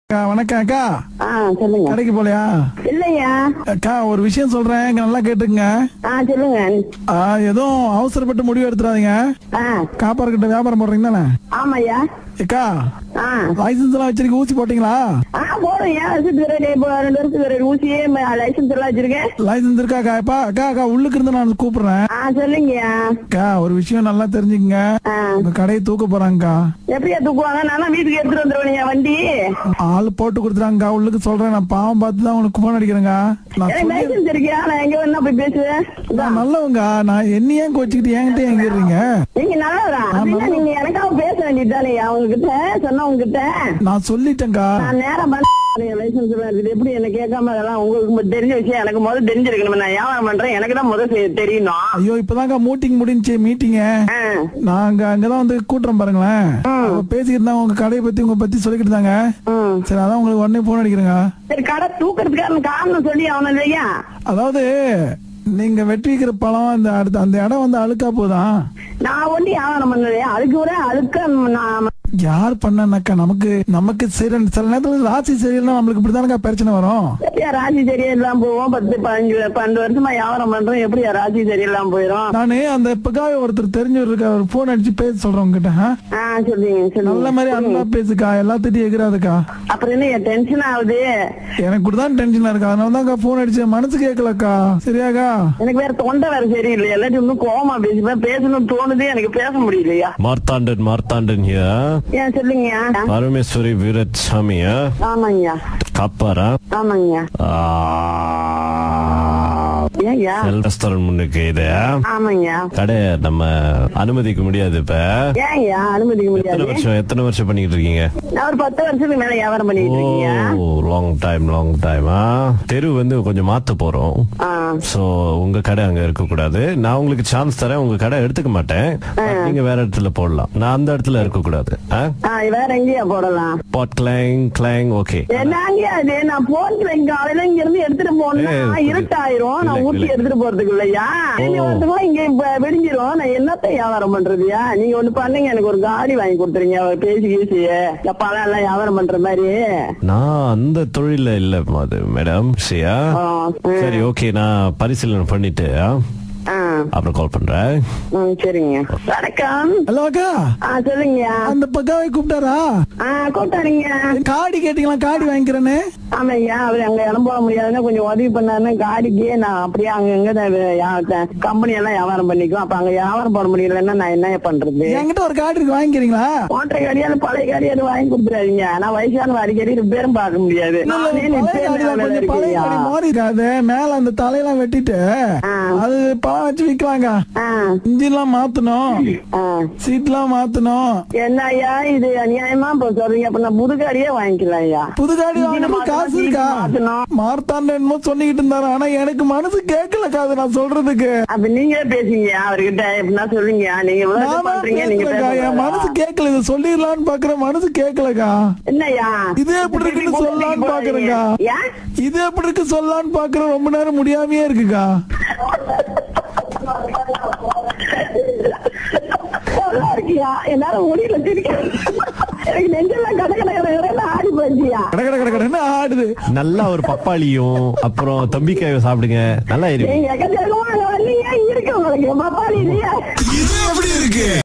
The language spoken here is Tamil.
அக்கா வணக்கம் அக்கா ஆ சொல்லுங்க கடைக்கு போலையா இல்லையா அக்கா ஒரு விஷயம் சொல்றேன் இங்க நல்லா கேட்டுக்குங்க ஆ சொல்லுங்க ஆ, எதுவும் அவசரப்பட்டு முடிவு எடுத்துறாதீங்க ஆ காப்பார் கிட்ட வியாபாரம் போடுறீங்க தானே ஆமாய்யா அக்கா ஆ லைசன்ஸ் எல்லாம் வச்சிருக்க ஊசி போட்டீங்களா ஆ போறோம் ஏன் வருஷத்துக்கு ரெண்டு இப்போ ரெண்டு வருஷத்துக்கு ரெண்டு ஊசியே லைசன்ஸ் எல்லாம் வச்சிருக்கேன் லைசன்ஸ் இருக்கா அக்கா அப்பா அக்கா அக்கா உள்ளுக்கு இருந்து நான் கூப்பிடுறேன் ஆ சொல்லுங்கய்யா அக்கா ஒரு விஷயம் நல்லா தெரிஞ்சுக்கங்க ஆ உங்க கடையை தூக்க போறாங்கக்கா எப்படியா தூக்குவாங்க நானும் வீட்டுக்கு எடுத்துட்டு வந்துருவேன் வண்டி ஆள் போட்டு கொடுத்துறாங்கக்கா உள்ளுக்கு சொல்றேன் நான் பாவம் பார்த்து தான் உனக்கு போன் அடிக்கிறேங்க நான் எனக்கு சொல்லி- லைசன்ஸ் இருக்கியா நான் எங்க வேணா போய் பேசுவேன் நான் நல்லவங்க நான் என்ன ஏன் கோச்சுக்கிட்டு என்கிட்ட எங்கிறீங்க நீங்க நல்லவரா அப்படின்னா நீங்க எனக்காக பேச வேண்டியதுதானே அவங்க கிட்ட சொன்னவங்க கிட்ட நான் சொல்லிட்டேன்க்கா நான் நேரம் பண்ண லைசன்ஸ் எல்லாம் இருக்குது எப்படி என்ன கேட்காம அதெல்லாம் உங்களுக்கு மு- தெரிஞ்ச விஷயம் எனக்கு முதல்ல தெரிஞ்சிருக்கணும் நான் வியாபாரம் பண்றேன் எனக்கு தான் முதல் செய்- தெரியணும் ஐயோ இப்பதான்க்கா மீட்டிங் முடிஞ்சு மீட்டிங்க ஆ. நாங்க அங்கதான் வந்து கூட்டுறோம் பாருங்களேன் அப்ப பேசிக்கிட்டு இருந்தாங்க உங்க கடையை பத்தி உங்க பத்தி சொல்லிக்கிட்டு இருந்தாங்க ம். சரி அதான் உங்களுக்கு உடனே போன் அடிக்கிறேங்க சரி கடை தூக்கிறதுக்கான காரணம் சொல்லி அவன இல்லையா அதாவது நீங்க வெட்டி வைக்கிற பழம் அந்த அடுத்த அந்த இடம் வந்து அழுக்கா போதான் நான் ஒண்டி வியாபாரம் பண்ணலையா அதுக்கு ஒரு அழுக்க நான் யார் பண்ணனாக்கா நமக்கு நமக்கு சரி சில நேரத்துல ராசி சரியில்லைன்னா நம்மளுக்கு இப்படிதானக்கா பிரச்சனை வரும் எப்படியா ராசி சரியில்லாம போவோம் பத்து பதினஞ்சு பன்னெண்டு வருஷமா வியாபாரம் பண்றோம் எப்படியா ராசி சரியில்லாம போயிரும் நானு அந்த இப்பக்காவே ஒருத்தர் தெரிஞ்சவர் இருக்க ஒரு போன் அடிச்சு பேச சொல்றேன் உங்ககிட்ட ஆ? ஆ சொல்லுங்க நல்ல சொல்லுங்க மாதிரி அன்பா பேசுக்கா எல்லாத்திட்டையும் எகிறாதுக்கா அப்புறம் என்ன என் டென்ஷன் ஆகுது எனக்கு கூட தான் டென்ஷனா இருக்கு அதனால தான்க்கா போன் அடிச்சேன் மனசு கேட்கலக்கா சரியாக்கா எனக்கு வேற தொண்டை வேற சரியில்லை எல்லாத்தையும் இன்னும் கோவமா பேசுவேன் பேசணும்னு தோணுது எனக்கு பேச முடியலையா மார்த்தாண்டன் மார்த்தாண்டன் here ஏன் சொல்லுங்கய்யா பரமேஸ்வரி வீரத் சாமியா ஆமாங்கய்யா காப்பாரா ஆமாங்கய்யா ஏன்யா ரெஸ்டாரண்ட் முன்னுக்கு இது ஆமாங்கய்யா கடை நம்ம அனுமதிக்க முடியாது இப்ப ஏன்யா அனுமதிக்க எத்தனை முடியாது வருஷம் எத்தனை வருஷம் பண்ணிட்டு இருக்கீங்க நான் ஒரு பத்து வருஷத்துக்கு மேல வியாபாரம் பண்ணிட்டு இருக்கீங்க oh long time long time தெரு வந்து கொஞ்சம் மாத்த போறோம் ஆ சோ உங்க கடை அங்க இருக்க கூடாது நான் உங்களுக்கு சான்ஸ் தரேன் உங்க கடை எடுத்துக்க மாட்டேன் But நீங்க வேற இடத்துல போடலாம் நான் அந்த இடத்துல இருக்க கூடாது ஆ, வேற எங்கேயா போடலாம் பாட் கிளாங் கிளாங் ஓகே என்னங்கயா இது நான் போன் காலையில இங்க இருந்து எடுத்துட்டு போனா ஏய், புரியுது. இருட்டாயிரும் நான் இல்லை, ஊட்டி இல்லை. எடுத்துட்டு போறதுக்கு இல்லையா இங்க வரதுக்குள்ள இங்க இப்ப வெடிஞ்சிரும் நான் என்னத்த வியாபாரம் பண்றதுயா நீங்க ஒண்ணு பண்ணுங்க எனக்கு ஒரு காடி வாங்கி கொடுத்துருங்க அவர் பேசி பேசி பழம் எல்லாம் வியாபாரம் பண்ற மாதிரி நான் அந்த தொழில இல்ல அது மேடம் சரியா ஆ, சரி ஓகே நான் பரிசீலனை பண்ணிட்டு ஆ, ஆ, அப்புறம் கால் பண்றேன் ம், சரிங்க வணக்கம் ஹலோ அக்கா ஆ சொல்லுங்கய்யா அந்த பக்காவை கூப்பிட்டாரா ஆ கூட்டாருங்க காடி கேட்டீங்களா காடி வாங்கிக்கிறேன்னு ஆமாய்யா அவர் அங்க இடம் போட முடியாதுன்னா கொஞ்சம் உதவி பண்ணாருன்னா காடிக்கு நான் அப்படியே அங்க எங்க கம்பெனி எல்லாம் வியாபாரம் பண்ணிக்குவோம் அப்ப அங்க வியாபாரம் போட முடியலன்னா நான் என்ன பண்றது என்கிட்ட ஒரு காடி இருக்கு வாங்கிக்கிறீங்களா ஓட்டை காடியால பழைய காடியால வாங்கி கொடுத்துறாதீங்க நான் வயசான அடிக்கடி ரிப்பேரும் பார்க்க முடியாது இல்ல, நானே இல்ல, பழைய நிப்பேன் காடி தான், வேலையில கொஞ்சம் பழைய இருக்கேன்யா. காடி மாறி இருக்காது மேல அந்த தலையெல்லாம் வெட்டிட்டு ஆ. அது பழம் வச்சு விக்கலாங்க ஆ, இன்ஜின்லாம் மாத்தணும் ஆ. சீட்லாம் மாத்தணும் என்ன ஐயா இது அநியாயமா இப்ப சொல்றீங்க அப்ப நான் புது காடியே வாங்கிக்கலாம் ஐயா புது காடி இன்ஜினை வாங்கணும் காசு மாத்தணும், இருக்கா சீட்டு மாத்தணும். மார்த்தாண்ட என்னமோ சொல்லிக்கிட்டு இருந்தாரு ஆனா எனக்கு மனசு கேட்கலக்கா அது நான் சொல்றதுக்கு அப்ப நீங்களே பேசுங்க அவர்கிட்ட எப்படின்னா சொல்லுங்க நீங்க இவ்வளவு இது நானா பண்றீங்க நீங்க பேசலக்கா என் மனசு பேசக்கூடாதா? கேட்கல இது சொல்லிடலாம்னு பாக்குறேன் மனசு கேட்கலக்கா என்னய்யா இது எப்படி இருக்குன்னு சொல்லலாம்னு பாக்குறேங்க ஏன் இது எப்படி இருக்கு சொல்லலாம்னு பாக்குறேன் ரொம்ப நேரம் முடியாமையே இருக்குக்கா நல்லா இருக்கியா என்னால முடியல சிரிக்க எனக்கு நெஞ்செல்லாம் கட கட கட கடன்னு ஆடி போச்சியா கட கட கட கடன்னு ஆடுது நல்லா ஒரு பப்பாளியும் அப்புறம் தம்பிக்காயும் சாப்பிடுங்க நல்லா இருக்கு நீங்க எக்கச்சக்கமா வரலீங்க இருக்கு உங்களுக்கு பப்பாளி இல்லையா இது எப்படி இருக்கு